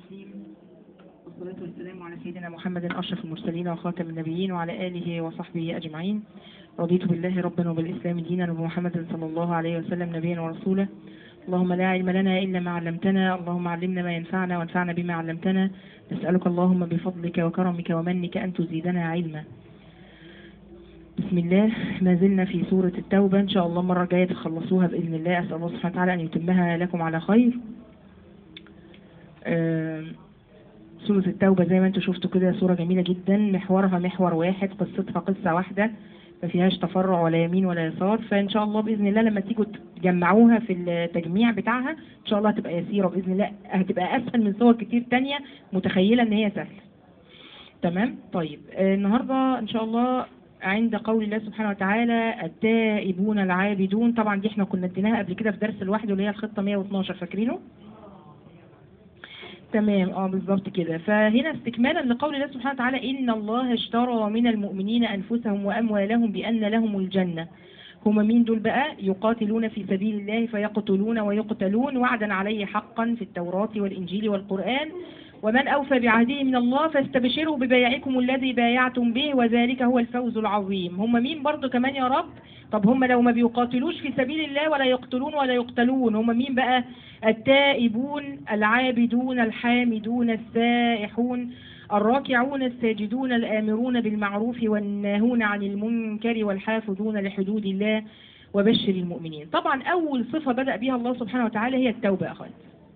الرحيم والصلاة والسلام على سيدنا محمد أشرف المرسلين وخاتم النبيين وعلى آله وصحبه أجمعين رضيت بالله ربا وبالإسلام دينا وبمحمد صلى الله عليه وسلم نبيا ورسولا اللهم لا علم لنا إلا ما علمتنا اللهم علمنا ما ينفعنا وانفعنا بما علمتنا نسألك اللهم بفضلك وكرمك ومنك أن تزيدنا علما بسم الله ما زلنا في سورة التوبة إن شاء الله المرة الجاية تخلصوها بإذن الله أسأل الله سبحانه وتعالى أن يتمها لكم على خير آه، سورة التوبة زي ما انتم شفتوا كده سورة جميلة جدا محورها محور واحد قصتها قصة واحدة ما فيهاش تفرع ولا يمين ولا يسار فإن شاء الله بإذن الله لما تيجوا تجمعوها في التجميع بتاعها إن شاء الله هتبقى يسيرة بإذن الله هتبقى أسهل من صور كتير تانية متخيلة إن هي سهلة تمام طيب آه، النهاردة إن شاء الله عند قول الله سبحانه وتعالى التائبون العابدون طبعا دي احنا كنا اديناها قبل كده في درس لوحده اللي هي الخطة 112 فاكرينه؟ تمام اه بالظبط كده فهنا استكمالا لقول الله سبحانه وتعالى إن الله اشترى من المؤمنين أنفسهم وأموالهم بأن لهم الجنة هما مين دول بقى يقاتلون في سبيل الله فيقتلون ويقتلون وعدا عليه حقا في التوراة والإنجيل والقرآن ومن أوفى بعهده من الله فاستبشروا ببيعكم الذي بايعتم به وذلك هو الفوز العظيم هم مين برضو كمان يا رب طب هم لو ما بيقاتلوش في سبيل الله ولا يقتلون ولا يقتلون هم مين بقى التائبون العابدون الحامدون السائحون الراكعون الساجدون الآمرون بالمعروف والناهون عن المنكر والحافظون لحدود الله وبشر المؤمنين طبعا أول صفة بدأ بها الله سبحانه وتعالى هي التوبة أخوات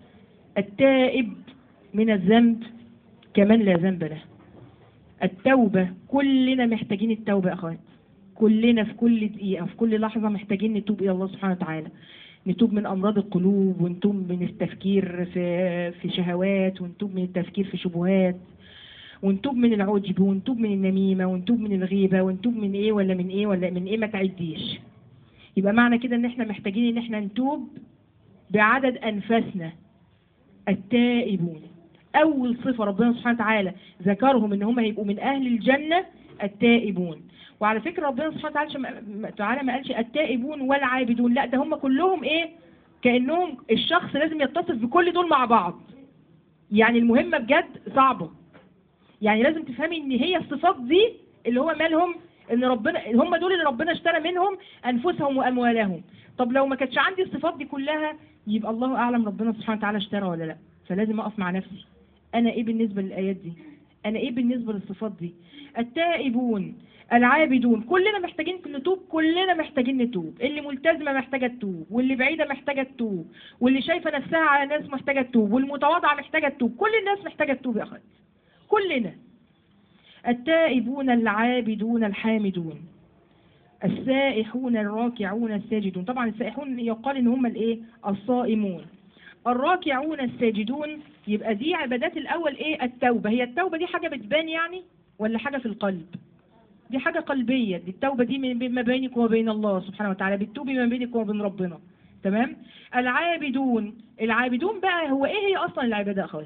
التائب من الذنب كمن لا ذنب له التوبة كلنا محتاجين التوبة أخوات كلنا في كل دقيقة في كل لحظة محتاجين نتوب إلى الله سبحانه وتعالى نتوب من أمراض القلوب ونتوب من التفكير في في شهوات ونتوب من التفكير في شبهات ونتوب من العجب ونتوب من النميمة ونتوب من الغيبة ونتوب من إيه ولا من إيه ولا من إيه ما تعديش يبقى معنى كده إن إحنا محتاجين إن إحنا نتوب بعدد أنفاسنا التائبون أول صفة ربنا سبحانه وتعالى ذكرهم إن هم هيبقوا من أهل الجنة التائبون وعلى فكرة ربنا سبحانه وتعالى تعالى ما قالش التائبون والعابدون لا ده هم كلهم إيه كأنهم الشخص لازم يتصف بكل دول مع بعض يعني المهمة بجد صعبة يعني لازم تفهمي إن هي الصفات دي اللي هو مالهم ان ربنا هم دول اللي ربنا اشترى منهم انفسهم واموالهم طب لو ما كانتش عندي الصفات دي كلها يبقى الله اعلم ربنا سبحانه وتعالى اشترى ولا لا فلازم اقف مع نفسي انا ايه بالنسبه للايات دي انا ايه بالنسبه للصفات دي التائبون العابدون كلنا محتاجين نتوب كلنا محتاجين نتوب اللي ملتزمه محتاجه تتوب واللي بعيده محتاجه تتوب واللي شايفه نفسها على ناس محتاجه تتوب والمتواضعه محتاجه تتوب كل الناس محتاجه تتوب يا اخواتي كلنا التائبون العابدون الحامدون السائحون الراكعون الساجدون طبعا السائحون يقال ان هم الايه الصائمون الراكعون الساجدون يبقى دي عبادات الاول ايه التوبة هي التوبة دي حاجة بتبان يعني ولا حاجة في القلب دي حاجة قلبية دي التوبة دي من ما بينك وبين الله سبحانه وتعالى بتتوبي ما بينك وبين ربنا تمام العابدون العابدون بقى هو ايه هي اصلا العبادة اخوات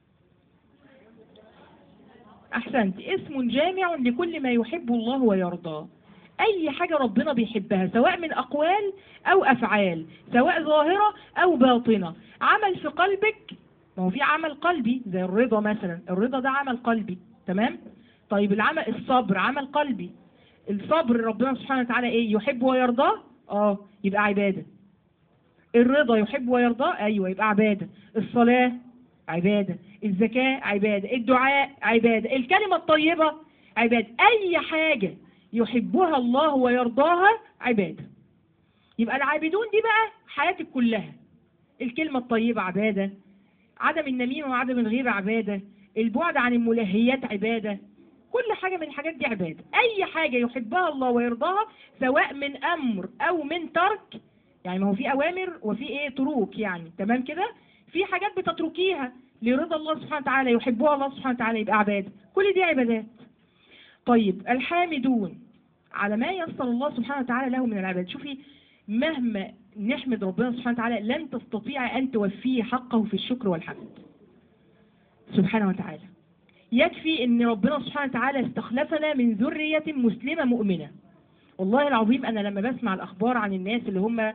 احسنت اسم جامع لكل ما يحب الله ويرضاه اي حاجة ربنا بيحبها سواء من اقوال او افعال سواء ظاهرة او باطنة عمل في قلبك ما هو في عمل قلبي زي الرضا مثلا الرضا ده عمل قلبي تمام طيب العمل الصبر عمل قلبي الصبر ربنا سبحانه وتعالى ايه يحب ويرضاه اه يبقى عبادة الرضا يحب ويرضاه ايوه يبقى عبادة الصلاة عبادة الزكاة عبادة الدعاء عبادة الكلمة الطيبة عبادة أي حاجة يحبها الله ويرضاها عبادة يبقى العابدون دي بقى حياتك كلها الكلمة الطيبة عبادة عدم النميمة وعدم الغيبة عبادة البعد عن الملهيات عبادة كل حاجة من الحاجات دي عبادة أي حاجة يحبها الله ويرضاها سواء من أمر أو من ترك يعني ما هو في أوامر وفي إيه تروك يعني تمام كده في حاجات بتتركيها لرضا الله سبحانه وتعالى يحبها الله سبحانه وتعالى يبقى عبادة كل دي عبادات طيب الحامدون على ما يسر الله سبحانه وتعالى له من العبادة شوفي مهما نحمد ربنا سبحانه وتعالى لن تستطيع أن توفيه حقه في الشكر والحمد سبحانه وتعالى يكفي أن ربنا سبحانه وتعالى استخلفنا من ذرية مسلمة مؤمنة والله العظيم أنا لما بسمع الأخبار عن الناس اللي هم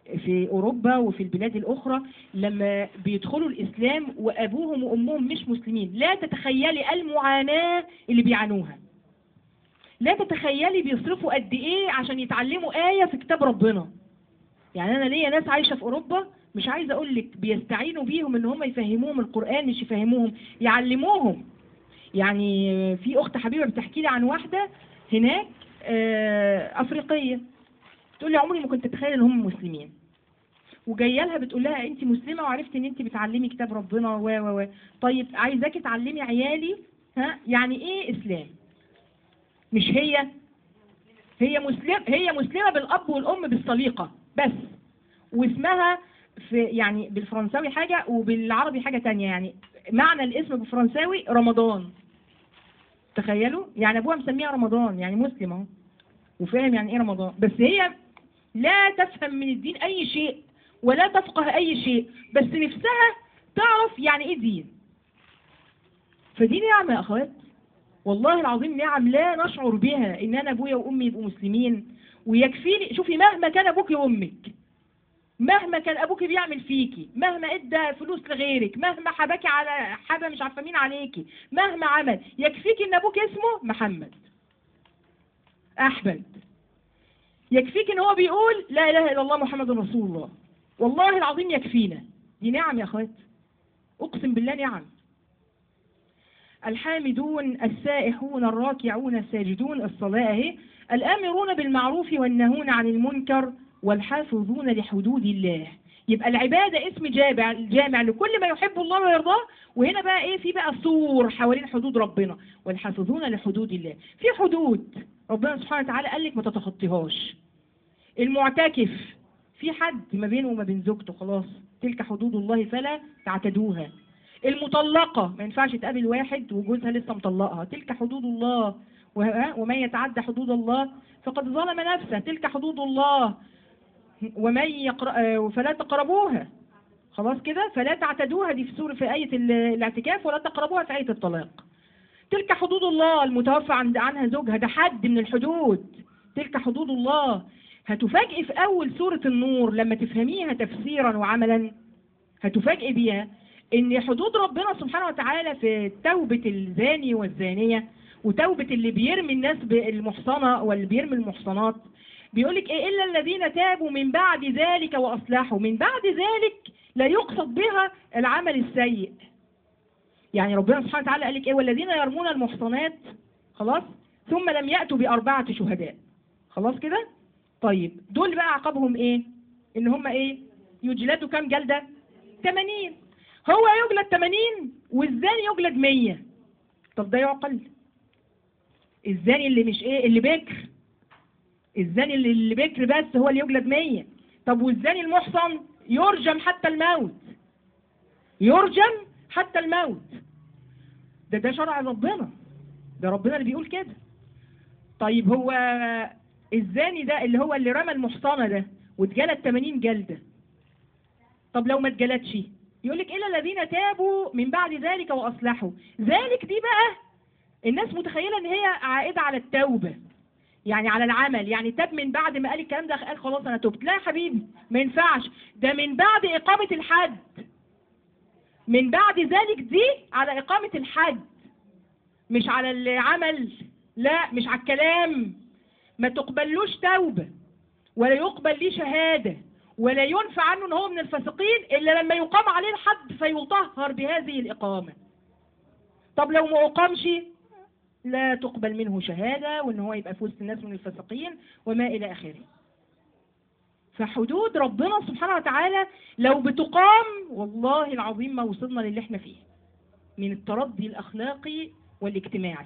في أوروبا وفي البلاد الأخرى لما بيدخلوا الإسلام وأبوهم وأمهم مش مسلمين لا تتخيلي المعاناة اللي بيعانوها لا تتخيلي بيصرفوا قد إيه عشان يتعلموا آية في كتاب ربنا يعني أنا ليا ناس عايشة في أوروبا مش عايزة أقول لك بيستعينوا بيهم إن هم يفهموهم القرآن مش يفهموهم يعلموهم يعني في أخت حبيبة بتحكي لي عن واحدة هناك آه، أفريقية تقول لي عمري ما كنت اتخيل ان هم مسلمين وجايه لها بتقول لها انت مسلمه وعرفت ان انت بتعلمي كتاب ربنا و و و طيب عايزاكي تعلمي عيالي ها يعني ايه اسلام مش هي هي مسلم هي مسلمه بالاب والام بالسليقه بس واسمها في يعني بالفرنساوي حاجه وبالعربي حاجه تانية يعني معنى الاسم بالفرنساوي رمضان تخيلوا يعني ابوها مسميها رمضان يعني مسلم اهو وفاهم يعني ايه رمضان بس هي لا تفهم من الدين اي شيء ولا تفقه اي شيء بس نفسها تعرف يعني ايه دين فدي نعمة يا اخوات والله العظيم نعم لا نشعر بها ان انا ابويا وامي يبقوا مسلمين ويكفيني شوفي مهما كان ابوك وامك مهما كان ابوك بيعمل فيكي مهما ادى فلوس لغيرك مهما حباكي على حاجه مش عارفه مين عليكي مهما عمل يكفيكي ان ابوك اسمه محمد احمد يكفيك ان هو بيقول لا اله الا الله محمد رسول الله والله العظيم يكفينا دي نعم يا اخوات اقسم بالله نعم الحامدون السائحون الراكعون الساجدون الصلاة اهي الآمرون بالمعروف والنهون عن المنكر والحافظون لحدود الله يبقى العبادة اسم جامع جامع لكل ما يحب الله ويرضاه وهنا بقى ايه في بقى سور حوالين حدود ربنا والحافظون لحدود الله في حدود ربنا سبحانه وتعالى قال لك ما تتخطيهاش المعتكف في حد ما بينه وما بين زوجته خلاص تلك حدود الله فلا تعتدوها المطلقة ما ينفعش تقابل واحد وجوزها لسه مطلقها تلك حدود الله وه- ومن يتعدى حدود الله فقد ظلم نفسه تلك حدود الله ومن يقرأ آه، فلا تقربوها خلاص كده فلا تعتدوها دي في سورة في آية ال- الاعتكاف ولا تقربوها في آية الطلاق تلك حدود الله المتوفى عن- عنها زوجها ده حد من الحدود تلك حدود الله هتفاجئي في أول سورة النور لما تفهميها تفسيرا وعملا هتفاجئي بيها إن حدود ربنا سبحانه وتعالى في توبة الزاني والزانية وتوبة اللي بيرمي الناس بالمحصنة واللي بيرمي المحصنات بيقولك إيه إلا الذين تابوا من بعد ذلك وأصلحوا من بعد ذلك لا يقصد بها العمل السيء يعني ربنا سبحانه وتعالى قال لك إيه والذين يرمون المحصنات خلاص ثم لم يأتوا بأربعة شهداء خلاص كده طيب دول بقى عقابهم ايه ان هم ايه يجلدوا كام جلدة 80 هو يجلد 80 والزاني يجلد 100 طب ده يعقل الزاني اللي مش ايه اللي بكر الزاني اللي, اللي بكر بس هو اللي يجلد 100 طب والزاني المحصن يرجم حتى الموت يرجم حتى الموت ده ده شرع ربنا ده ربنا اللي بيقول كده طيب هو الزاني ده اللي هو اللي رمى المحصنة ده واتجلد 80 جلدة طب لو ما اتجلدش يقول لك إلا الذين تابوا من بعد ذلك وأصلحوا ذلك دي بقى الناس متخيلة إن هي عائدة على التوبة يعني على العمل يعني تاب من بعد ما قال الكلام ده قال خلاص أنا تبت لا يا حبيبي ما ينفعش ده من بعد إقامة الحد من بعد ذلك دي على إقامة الحد مش على العمل لا مش على الكلام ما تقبلوش توبة ولا يقبل ليه شهادة ولا ينفع عنه ان هو من الفاسقين الا لما يقام عليه الحد فيطهر بهذه الاقامة طب لو ما اقامش لا تقبل منه شهادة وان هو يبقى في وسط الناس من الفاسقين وما الى اخره فحدود ربنا سبحانه وتعالى لو بتقام والله العظيم ما وصلنا للي احنا فيه من التردي الاخلاقي والاجتماعي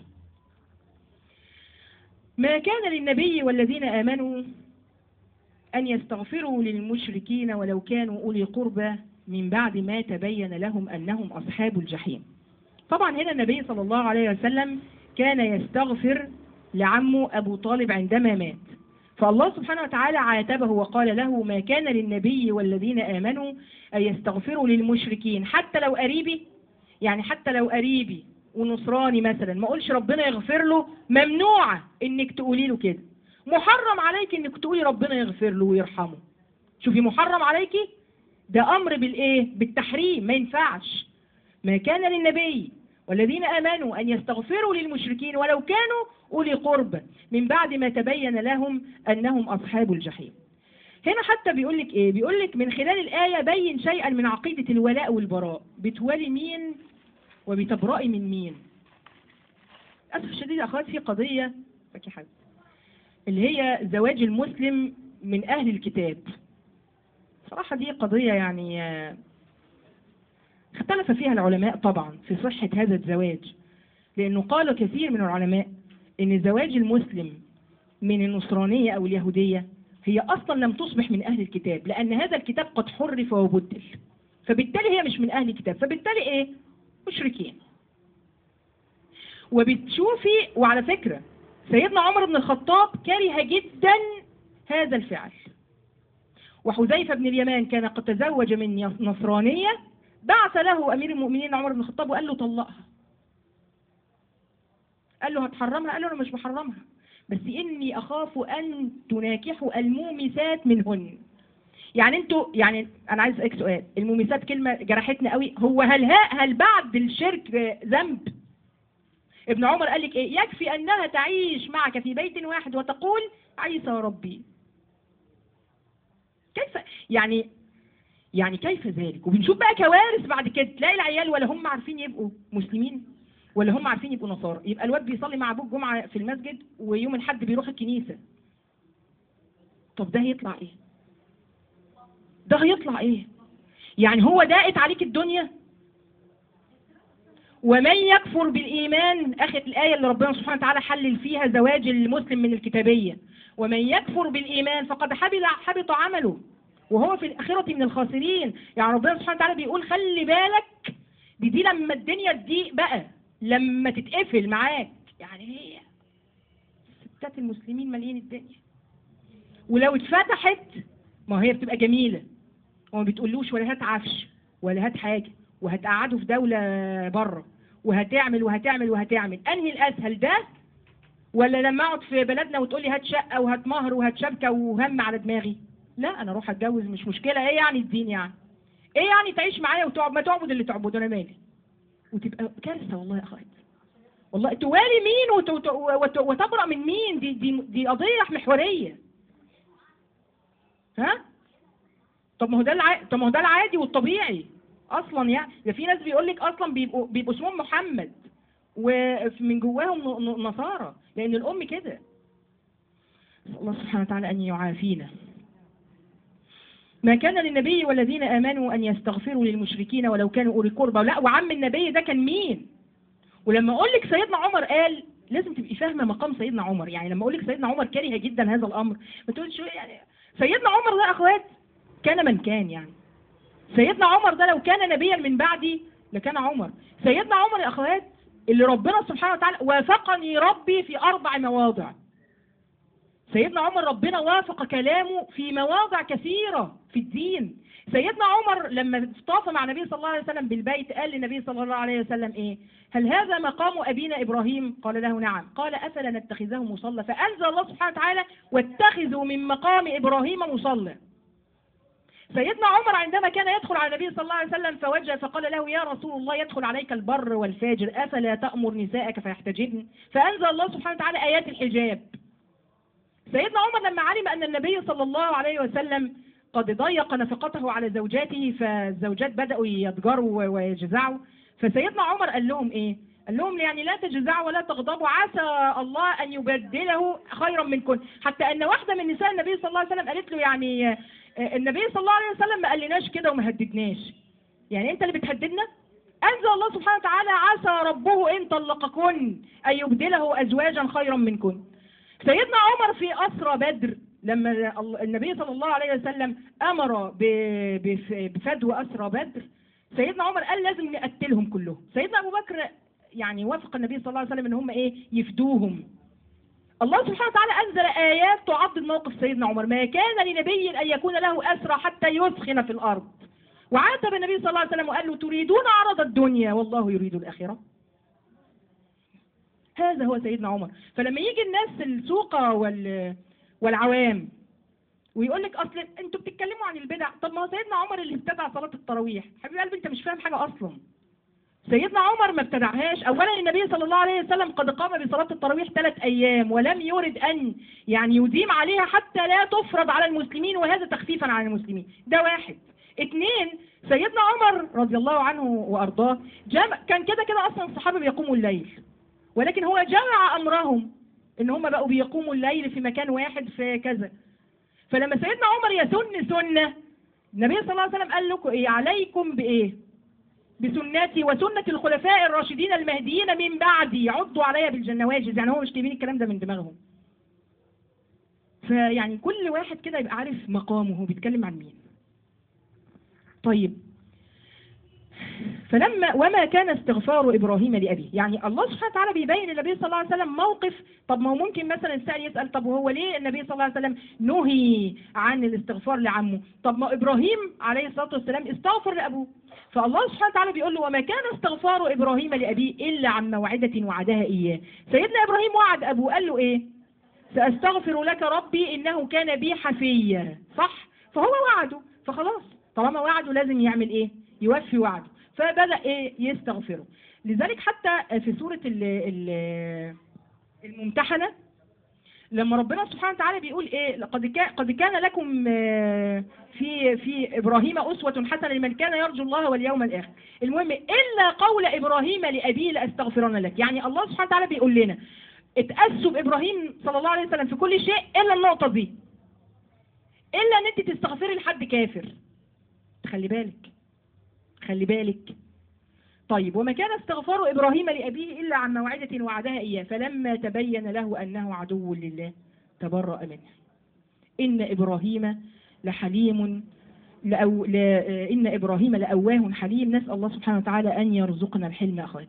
ما كان للنبي والذين آمنوا أن يستغفروا للمشركين ولو كانوا أولي قربى من بعد ما تبين لهم أنهم أصحاب الجحيم طبعا هنا النبي صلى الله عليه وسلم كان يستغفر لعمه أبو طالب عندما مات فالله سبحانه وتعالى عاتبه وقال له ما كان للنبي والذين آمنوا أن يستغفروا للمشركين حتى لو قريبي يعني حتى لو قريبي ونصراني مثلا ما اقولش ربنا يغفر له ممنوعة انك تقولي له كده محرم عليك انك تقولي ربنا يغفر له ويرحمه شوفي محرم عليكي ده أمر بالإيه بالتحريم ما ينفعش ما كان للنبي والذين آمنوا أن يستغفروا للمشركين ولو كانوا أولي قرب من بعد ما تبين لهم أنهم أصحاب الجحيم هنا حتى بيقول لك إيه بيقول لك من خلال الآية بين شيئا من عقيدة الولاء والبراء بتولي مين وبتبرئي من مين للأسف الشديد يا أخوات في قضية فاكي حاجة اللي هي زواج المسلم من أهل الكتاب صراحة دي قضية يعني آه، اختلف فيها العلماء طبعا في صحة هذا الزواج لأنه قال كثير من العلماء أن زواج المسلم من النصرانية أو اليهودية هي أصلا لم تصبح من أهل الكتاب لأن هذا الكتاب قد حرف وبدل فبالتالي هي مش من أهل الكتاب فبالتالي إيه؟ مشركين وبتشوفي وعلى فكرة سيدنا عمر بن الخطاب كره جدا هذا الفعل وحذيفة بن اليمان كان قد تزوج من نصرانية بعث له أمير المؤمنين عمر بن الخطاب وقال له طلقها قال له هتحرمها قال له أنا مش بحرمها بس إني أخاف أن تناكحوا المومسات منهن يعني انتوا يعني انا عايز اسالك سؤال المومسات كلمه جرحتنا قوي هو هل هل بعد الشرك ذنب ابن عمر قال لك ايه يكفي انها تعيش معك في بيت واحد وتقول عيسى ربي كيف يعني يعني كيف ذلك وبنشوف بقى كوارث بعد كده تلاقي العيال ولا هم عارفين يبقوا مسلمين ولا هم عارفين يبقوا نصارى يبقى الواد بيصلي مع ابوه الجمعه في المسجد ويوم الاحد بيروح الكنيسه طب ده هيطلع ايه ده هيطلع ايه يعني هو داقت عليك الدنيا ومن يكفر بالإيمان أخذ الآية اللي ربنا سبحانه وتعالى حلل فيها زواج المسلم من الكتابية ومن يكفر بالإيمان فقد حبط حبط عمله وهو في الآخرة من الخاسرين يعني ربنا سبحانه وتعالى بيقول خلي بالك دي دي لما الدنيا تضيق بقى لما تتقفل معاك يعني هي ستات المسلمين مالين الدنيا ولو اتفتحت ما هي بتبقى جميلة وما بتقولوش ولا هات عفش ولا هات حاجة وهتقعده في دولة بره وهتعمل وهتعمل وهتعمل انهي الاسهل ده ولا لما اقعد في بلدنا وتقول لي هات شقه وهات مهر وهات شبكه وهم على دماغي لا انا اروح اتجوز مش مشكله ايه يعني الدين يعني ايه يعني تعيش معايا وتقعد ما تعبد اللي تعبده انا مالي وتبقى كارثه والله يا اخوات والله توالي مين وت... وت... وت... وتبرأ من مين دي دي دي قضيه محوريه ها طب ما هو ده الع... طب ما هو ده العادي والطبيعي اصلا يعني ده في ناس بيقول لك اصلا بيبقوا بيبقوا اسمهم محمد ومن جواهم نصارى لان الام كده الله سبحانه وتعالى ان يعافينا ما كان للنبي والذين امنوا ان يستغفروا للمشركين ولو كانوا اولي قربى لا وعم النبي ده كان مين ولما اقول لك سيدنا عمر قال لازم تبقي فاهمه مقام سيدنا عمر يعني لما اقول لك سيدنا عمر كره جدا هذا الامر ما تقولش يعني سيدنا عمر ده اخوات كان من كان يعني سيدنا عمر ده لو كان نبيا من بعدي لكان عمر سيدنا عمر يا اخوات اللي ربنا سبحانه وتعالى وافقني ربي في اربع مواضع سيدنا عمر ربنا وافق كلامه في مواضع كثيرة في الدين سيدنا عمر لما طاف مع النبي صلى الله عليه وسلم بالبيت قال للنبي صلى الله عليه وسلم ايه هل هذا مقام ابينا ابراهيم قال له نعم قال افلا نتخذه مصلى فانزل الله سبحانه وتعالى واتخذوا من مقام ابراهيم مصلى سيدنا عمر عندما كان يدخل على النبي صلى الله عليه وسلم فوجه فقال له يا رسول الله يدخل عليك البر والفاجر أفلا تأمر نساءك فيحتجبن فأنزل الله سبحانه وتعالى آيات الحجاب سيدنا عمر لما علم أن النبي صلى الله عليه وسلم قد ضيق نفقته على زوجاته فالزوجات بدأوا يتجروا ويجزعوا فسيدنا عمر قال لهم إيه قال لهم يعني لا تجزعوا ولا تغضبوا عسى الله أن يبدله خيرا منكم حتى أن واحدة من نساء النبي صلى الله عليه وسلم قالت له يعني النبي صلى الله عليه وسلم ما قالناش كده وما هددناش يعني انت اللي بتهددنا انزل الله سبحانه وتعالى عسى ربه ان طلقكن ان يبدله ازواجا خيرا منكن سيدنا عمر في اسرى بدر لما النبي صلى الله عليه وسلم امر بفدو اسرى بدر سيدنا عمر قال لازم نقتلهم كلهم سيدنا ابو بكر يعني وافق النبي صلى الله عليه وسلم ان هم ايه يفدوهم الله سبحانه وتعالى أنزل آيات تعضد موقف سيدنا عمر ما كان لنبي أن يكون له أسرى حتى يسخن في الأرض وعاتب النبي صلى الله عليه وسلم وقال له تريدون عرض الدنيا والله يريد الآخرة هذا هو سيدنا عمر فلما يجي الناس السوقة وال والعوام ويقول لك اصل انتوا بتتكلموا عن البدع طب ما هو سيدنا عمر اللي ابتدع صلاه التراويح حبيب قلبي انت مش فاهم حاجه اصلا سيدنا عمر ما ابتدعهاش اولا النبي صلى الله عليه وسلم قد قام بصلاه التراويح ثلاث ايام ولم يرد ان يعني يديم عليها حتى لا تفرض على المسلمين وهذا تخفيفا عن المسلمين ده واحد اثنين سيدنا عمر رضي الله عنه وارضاه جمع كان كده كده اصلا الصحابه بيقوموا الليل ولكن هو جمع امرهم ان هم بقوا بيقوموا الليل في مكان واحد في كذا فلما سيدنا عمر يسن سنه النبي صلى الله عليه وسلم قال لكم ايه عليكم بايه بسنتي وسنة الخلفاء الراشدين المهديين من بعدي عضوا عليا بالجنواجز يعني هو مش جايبين الكلام ده من دماغهم فيعني كل واحد كده يبقى عارف مقامه هو بيتكلم عن مين طيب فلما وما كان استغفار ابراهيم لابيه يعني الله سبحانه وتعالى بيبين للنبي صلى الله عليه وسلم موقف طب ما هو ممكن مثلا السائل يسال طب هو ليه النبي صلى الله عليه وسلم نهي عن الاستغفار لعمه طب ما ابراهيم عليه الصلاه والسلام استغفر لابوه فالله سبحانه وتعالى بيقول له وما كان استغفار ابراهيم لابيه الا عن موعده وعدها اياه سيدنا ابراهيم وعد ابوه قال له ايه ساستغفر لك ربي انه كان بي حفيا صح فهو وعده فخلاص طالما وعده لازم يعمل ايه يوفي وعده فبدأ ايه يستغفره لذلك حتى في سورة ال ال الممتحنة لما ربنا سبحانه وتعالى بيقول ايه لقد كان قد كان لكم آه، في في ابراهيم اسوة حسنة لمن كان يرجو الله واليوم الاخر المهم الا قول ابراهيم لابيه لاستغفرن لك يعني الله سبحانه وتعالى بيقول لنا اتأسوا بابراهيم صلى الله عليه وسلم في كل شيء الا النقطة دي الا ان انت تستغفري لحد كافر خلي بالك خلي بالك طيب وما كان استغفار إبراهيم لأبيه إلا عن موعدة وعدها إياه فلما تبين له أنه عدو لله تبرأ منه إن إبراهيم لحليم لأو لا إن إبراهيم لأواه حليم نسأل الله سبحانه وتعالى أن يرزقنا الحلم أخوات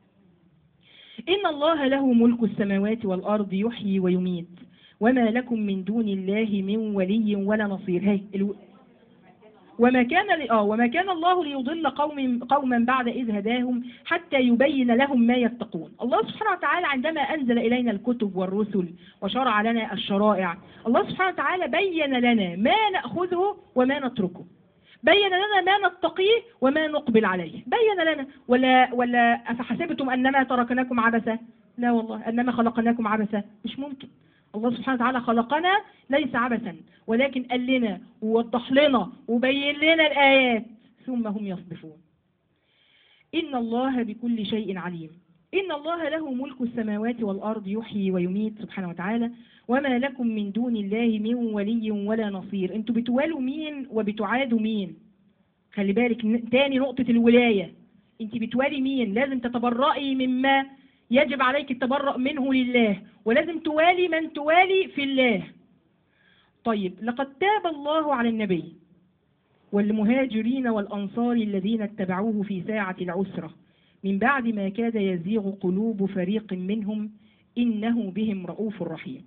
إن الله له ملك السماوات والأرض يحيي ويميت وما لكم من دون الله من ولي ولا نصير هاي الو... وما كان ل... آه وما كان الله ليضل قوم قوما بعد إذ هداهم حتى يبين لهم ما يتقون الله سبحانه وتعالى عندما أنزل إلينا الكتب والرسل وشرع لنا الشرائع الله سبحانه وتعالى بين لنا ما نأخذه وما نتركه بين لنا ما نتقيه وما نقبل عليه بين لنا ولا ولا أفحسبتم أنما تركناكم عبثا لا والله أنما خلقناكم عبثا مش ممكن الله سبحانه وتعالى خلقنا ليس عبثا ولكن قال لنا ووضح لنا وبين لنا الآيات ثم هم يصدفون إن الله بكل شيء عليم إن الله له ملك السماوات والأرض يحيي ويميت سبحانه وتعالى وما لكم من دون الله من ولي ولا نصير انتوا بتوالوا مين وبتعادوا مين خلي بالك ن- تاني نقطة الولاية انت بتوالي مين لازم تتبرئي مما يجب عليك التبرؤ منه لله ولازم توالي من توالي في الله طيب لقد تاب الله على النبي والمهاجرين والأنصار الذين اتبعوه في ساعة العسرة من بعد ما كاد يزيغ قلوب فريق منهم إنه بهم رؤوف رحيم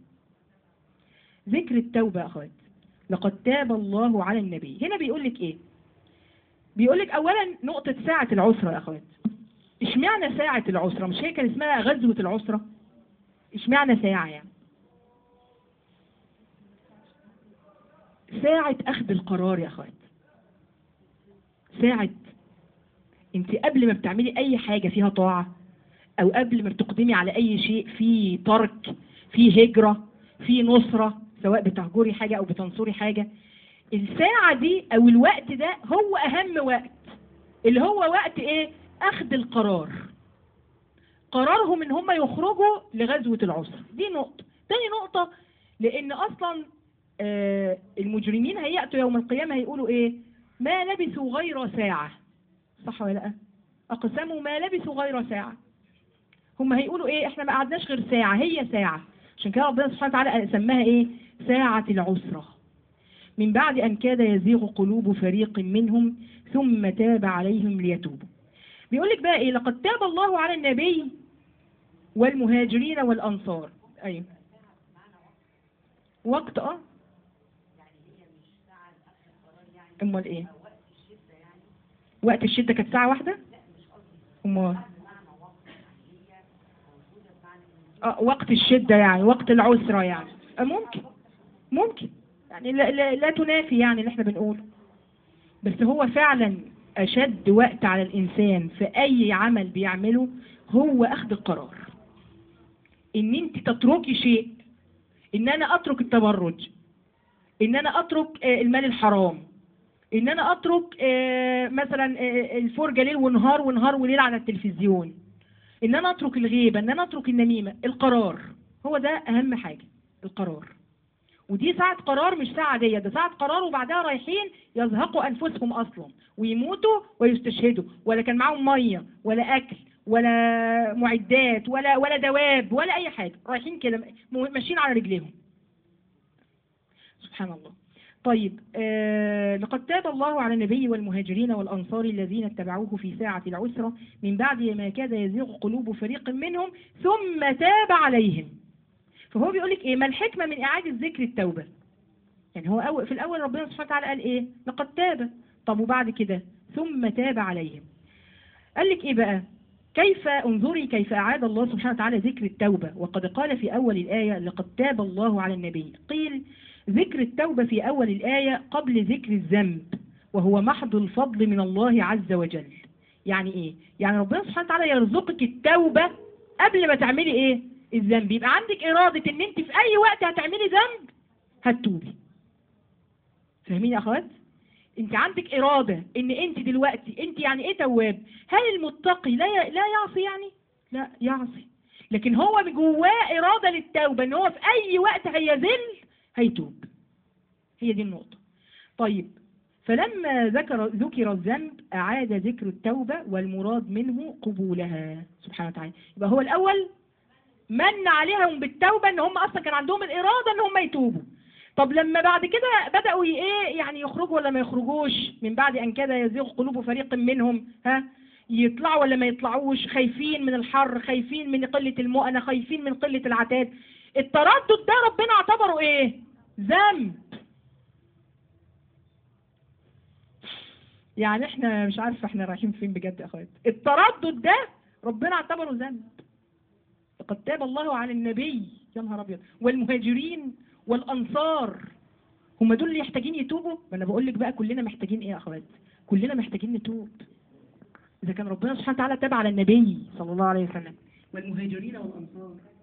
ذكر التوبة أخوات لقد تاب الله على النبي هنا بيقول لك إيه بيقول لك أولا نقطة ساعة العسرة يا أخوات اشمعنى ساعة العسرة مش هي كان اسمها غزوة العسرة اشمعنى ساعة يعني ساعة أخذ القرار يا أخوات ساعة انت قبل ما بتعملي اي حاجة فيها طاعة او قبل ما بتقدمي على اي شيء في ترك في هجرة في نصرة سواء بتهجري حاجة او بتنصري حاجة الساعة دي او الوقت ده هو اهم وقت اللي هو وقت ايه اخذ القرار قرارهم ان هم يخرجوا لغزوة العسرة دي نقطة تاني نقطة لان اصلا آه المجرمين هيأتوا يوم القيامة هيقولوا ايه ما لبثوا غير ساعة صح ولا لا اقسموا ما لبثوا غير ساعة هم هيقولوا ايه احنا ما قعدناش غير ساعة هي ساعة عشان كده ربنا سبحانه وتعالى سماها ايه ساعة العسرة من بعد ان كاد يزيغ قلوب فريق منهم ثم تاب عليهم ليتوبوا بيقول لك بقى ايه لقد تاب الله على النبي والمهاجرين والانصار ايوه وقت اه امال ايه وقت الشدة كانت ساعة واحدة امال اه وقت الشدة يعني وقت العسرة يعني آه ممكن ممكن يعني لا, لا, لا تنافي يعني اللي احنا بنقوله بس هو فعلا أشد وقت على الإنسان في أي عمل بيعمله هو أخذ القرار إن أنت تتركي شيء إن أنا أترك التبرج إن أنا أترك آه، المال الحرام إن أنا أترك آه، مثلا آه، الفرجة ليل ونهار ونهار وليل على التلفزيون إن أنا أترك الغيبة إن أنا أترك النميمة القرار هو ده أهم حاجة القرار ودي ساعة قرار مش ساعة عادية ده ساعة قرار وبعدها رايحين يزهقوا أنفسهم أصلا ويموتوا ويستشهدوا ولا كان معاهم مية ولا أكل ولا معدات ولا ولا دواب ولا أي حاجة رايحين كده م- ماشيين على رجليهم سبحان الله طيب آه لقد تاب الله على النبي والمهاجرين والأنصار الذين اتبعوه في ساعة العسرة من بعد ما كاد يزيغ قلوب فريق منهم ثم تاب عليهم فهو بيقول لك ايه ما الحكمة من إعادة ذكر التوبة يعني هو أول في الأول ربنا سبحانه وتعالى قال ايه لقد تاب طب وبعد كده ثم تاب عليهم قال لك ايه بقى كيف انظري كيف أعاد الله سبحانه وتعالى ذكر التوبة وقد قال في أول الآية لقد تاب الله على النبي قيل ذكر التوبة في أول الآية قبل ذكر الذنب وهو محض الفضل من الله عز وجل يعني ايه يعني ربنا سبحانه وتعالى يرزقك التوبة قبل ما تعملي ايه الذنب يبقى عندك إرادة ان انت في اي وقت هتعملي ذنب هتتوبي فاهمين يا اخوات انت عندك إرادة ان انت دلوقتي انت يعني ايه تواب هل المتقي لا ي- لا يعصي يعني لا يعصي لكن هو جواه إرادة للتوبة ان هو في اي وقت هيذل هيتوب هي دي النقطة طيب فلما ذكر ذكر الذنب أعاد ذكر التوبة والمراد منه قبولها سبحانه وتعالى يبقى هو الأول من عليهم بالتوبة ان هم اصلا كان عندهم الإرادة ان هم يتوبوا طب لما بعد كده بدأوا ي- ايه يعني يخرجوا ولا ما يخرجوش من بعد ان كاد يزيغ قلوب فريق منهم ها يطلعوا ولا ما يطلعوش خايفين من الحر خايفين من قلة المؤنة خايفين من قلة العتاد التردد ده ربنا اعتبره ايه ذنب يعني احنا مش عارفه احنا رايحين فين بجد يا اخوات التردد ده ربنا اعتبره ذنب لقد تاب الله على النبي يا نهار ابيض والمهاجرين والانصار هم دول اللي يحتاجين يتوبوا ما انا بقول لك بقى كلنا محتاجين ايه يا اخوات كلنا محتاجين نتوب اذا كان ربنا سبحانه وتعالى تاب على النبي صلى الله عليه وسلم والمهاجرين والانصار